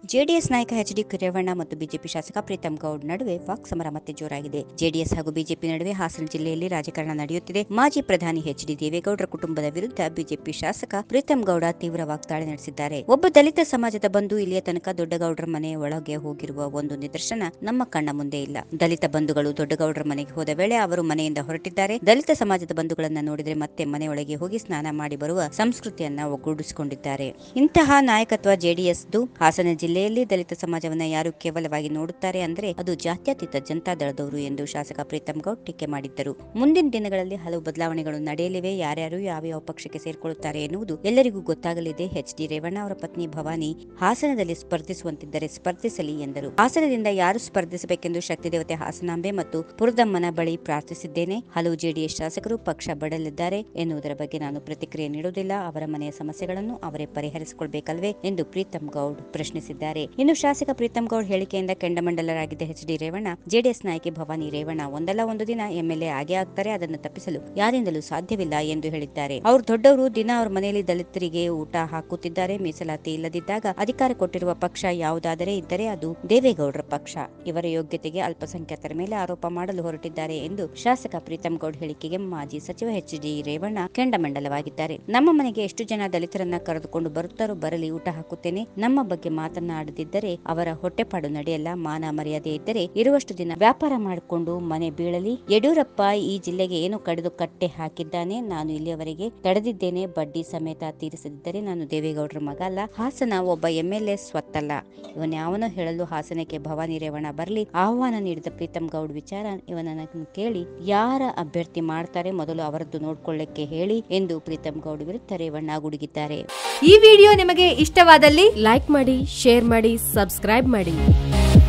JDS ನಾಯಕ H D Revanna ಮತ್ತು BJP ಶಾಸಕ ಪ್ರೀತಂ ಗೌಡ್ ನಡುವೆ ವಾಕ್ ಸಮರ ಮತ್ತೆ ಜೋರಾಗಿದೆ ಜೆಡಿಎಸ್ ಹಾಗೂ ಬಿಜೆಪಿ ನಡುವೆ ಹಾಸನ ಜಿಲ್ಲೆಯಲ್ಲಿ ರಾಜಕಾರಣ ನಡೆಯುತ್ತಿದೆ ಮಾಜಿ ಪ್ರಧಾನಿ ಎಚ್ ಡಿ ದೇವೇಗೌಡರ ಕುಟುಂಬದ ವಿರುದ್ಧ ಬಿಜೆಪಿ ಶಾಸಕ ಪ್ರೀತಂ ಗೌಡ ತೀವ್ರ ವಾಗ್ದಾಳಿ ನಡೆಸಿದ್ದಾರೆ ಒಬ್ಬ ದಲಿತ ಸಮಾಜದ ಬಂಧು ಇಲ್ಲಿಯ ತನಕ ದೊಡ್ಡಗೌಡರ ಮನೆ ಒಳಗೆ ಹೋಗಿರುವ ಒಂದು ನಿದರ್ಶನ ನಮ್ಮ ಕಣ್ಣ ಮುಂದೆ ಇಲ್ಲ ದಲಿತ ಬಂಧುಗಳು ದೊಡ್ಡಗೌಡರ ಮನೆಗೆ ಹೋದ ವೇಳೆ ಅವರು ಮನೆಯಿಂದ ಹೊರಟಿದ್ದಾರೆ ದಲಿತ ಸಮಾಜದ ಬಂಧುಗಳನ್ನ ನೋಡಿದ್ರೆ ಮತ್ತೆ ಮನೆಯೊಳಗೆ ಹೋಗಿ ಸ್ನಾನ ಮಾಡಿ ಬರುವ ಸಂಸ್ಕೃತಿಯನ್ನ ಒಗ್ಗೂಡಿಸಿಕೊಂಡಿದ್ದಾರೆ ಇಂತಹ ನಾಯಕತ್ವ ಜೆಡಿಎಸ್ದು ಹಾಸನ ಜಿಲ್ಲೆಯಲ್ಲಿ ದಲಿತ ಸಮಾಜವನ್ನ ಯಾರು ಕೇವಲವಾಗಿ ನೋಡುತ್ತಾರೆ ಅಂದ್ರೆ ಅದು ಜಾತ್ಯತೀತ ಜನತಾ ದಳದವರು ಎಂದು ಶಾಸಕ ಪ್ರೀತಂ ಗೌಡ್ ಟೀಕೆ ಮಾಡಿದ್ದರು ಮುಂದಿನ ದಿನಗಳಲ್ಲಿ ಹಲವು ಬದಲಾವಣೆಗಳು ನಡೆಯಲಿವೆ ಯಾರ್ಯಾರು ಯಾವ್ಯಾವ ಪಕ್ಷಕ್ಕೆ ಸೇರ್ಕೊಳ್ಳುತ್ತಾರೆ ಎನ್ನುವುದು ಎಲ್ಲರಿಗೂ ಗೊತ್ತಾಗಲಿದೆ ಎಚ್ ಡಿ ರೇವಣ್ಣ ಅವರ ಪತ್ನಿ ಭವಾನಿ ಹಾಸನದಲ್ಲಿ ಸ್ಪರ್ಧಿಸುವಂತಿದ್ದರೆ ಸ್ಪರ್ಧಿಸಲಿ ಎಂದರು ಹಾಸನದಿಂದ ಯಾರು ಸ್ಪರ್ಧಿಸಬೇಕೆಂದು ಶಕ್ತಿ ದೇವತೆ ಹಾಸನಾಂಬೆ ಮತ್ತು ಪುರದಮ್ಮನ ಬಳಿ ಪ್ರಾರ್ಥಿಸಿದ್ದೇನೆ ಹಲವು ಜೆಡಿಎಸ್ ಶಾಸಕರು ಪಕ್ಷ ಬಡಲಿದ್ದಾರೆ ಎನ್ನುವುದರ ಬಗ್ಗೆ ನಾನು ಪ್ರತಿಕ್ರಿಯೆ ನೀಡುವುದಿಲ್ಲ ಅವರ ಮನೆಯ ಸಮಸ್ಯೆಗಳನ್ನು ಅವರೇ ಪರಿಹರಿಸಿಕೊಳ್ಬೇಕಲ್ವೇ ಎಂದು ಪ್ರೀತಂ ಗೌಡ್ ಪ್ರಶ್ನಿಸಿದ್ದಾರೆ ಇನ್ನು ಶಾಸಕ ಪ್ರೀತಂ ಗೌಡ್ ಹೇಳಿಕೆಯಿಂದ ಕೆಂಡಮಂಡಲರಾಗಿದ್ದ ಎಚ್ ಡಿ ರೇವಣ್ಣ ಜೆಡಿಎಸ್ ನಾಯಕಿ ಭವಾನಿ ರೇವಣ್ಣ ಒಂದಲ್ಲ ಒಂದು ದಿನ ಎಂಎಲ್ಎ ಆಗೇ ಆಗ್ತಾರೆ ಅದನ್ನು ತಪ್ಪಿಸಲು ಯಾರಿಂದಲೂ ಸಾಧ್ಯವಿಲ್ಲ ಎಂದು ಹೇಳಿದ್ದಾರೆ ಅವರು ದೊಡ್ಡವರು ದಿನ ಅವ್ರ ಮನೆಯಲ್ಲಿ ದಲಿತರಿಗೆ ಊಟ ಹಾಕುತ್ತಿದ್ದಾರೆ ಮೀಸಲಾತಿ ಇಲ್ಲದಿದ್ದಾಗ ಅಧಿಕಾರ ಕೊಟ್ಟಿರುವ ಪಕ್ಷ ಯಾವುದಾದರೆ ಇದ್ದರೆ ಅದು ದೇವೇಗೌಡರ ಪಕ್ಷ ಇವರ ಯೋಗ್ಯತೆಗೆ ಅಲ್ಪಸಂಖ್ಯಾತರ ಮೇಲೆ ಆರೋಪ ಮಾಡಲು ಹೊರಟಿದ್ದಾರೆ ಎಂದು ಶಾಸಕ ಪ್ರೀತಂ ಗೌಡ್ ಹೇಳಿಕೆಗೆ ಮಾಜಿ ಸಚಿವ ಎಚ್ ಡಿ ರೇವಣ್ಣ ಕೆಂಡಮಂಡಲವಾಗಿದ್ದಾರೆ ನಮ್ಮ ಮನೆಗೆ ಎಷ್ಟು ಜನ ದಲಿತರನ್ನ ಕರೆದುಕೊಂಡು ಬರುತ್ತಾರೋ ಬರಲಿ ಊಟ ಹಾಕುತ್ತೇನೆ ನಮ್ಮ ಬಗ್ಗೆ ಮಾತನಾಡದಿದ್ದರೆ ಅವರ ಹೊಟ್ಟೆಪಾಡು ನಡೆಯಲ್ಲ ಮಾನ ಮರ್ಯಾದೆ ಇದ್ದರೆ ಇರುವಷ್ಟು ದಿನ ವ್ಯಾಪಾರ ಮಾಡಿಕೊಂಡು ಮನೆ ಬೀಳಲಿ ಯಡಿಯೂರಪ್ಪ ಈ ಜಿಲ್ಲೆಗೆ ಏನು ಕಡಿದು ಕಟ್ಟೆ ಹಾಕಿದ್ದಾನೆ ನಾನು ಇಲ್ಲಿಯವರೆಗೆ ತಡೆದಿದ್ದೇನೆ ಬಡ್ಡಿ ಸಮೇತ ತೀರಿಸದಿದ್ದರೆ ನಾನು ದೇವೇಗೌಡರ ಮಗ ಅಲ್ಲ ಹಾಸನ ಒಬ್ಬ ಎಂಎಲ್ಎ ಸ್ವತ್ತಲ್ಲ ಇವನ್ ಯಾವನೋ ಹೇಳಲು ಹಾಸನಕ್ಕೆ ಭವಾನಿ ರೇವಣ್ಣ ಬರಲಿ ಆಹ್ವಾನ ನೀಡಿದ ಪ್ರೀತಂ ಗೌಡ್ ವಿಚಾರ ಇವನನ್ನ ಕೇಳಿ ಯಾರ ಅಭ್ಯರ್ಥಿ ಮಾಡ್ತಾರೆ ಮೊದಲು ಅವರದ್ದು ನೋಡ್ಕೊಳ್ಳಕ್ಕೆ ಹೇಳಿ ಎಂದು ಪ್ರೀತಂ ಗೌಡ್ ವಿರುದ್ಧ ರೇವಣ್ಣ ಗುಡುಗಿದ್ದಾರೆ ಈ ವಿಡಿಯೋ ನಿಮಗೆ ಇಷ್ಟವಾದಲ್ಲಿ ಲೈಕ್ ಮಾಡಿ ಶೇರ್ ಮಾಡಿ ಸಬ್ಸ್ಕ್ರೈಬ್ ಮಾಡಿ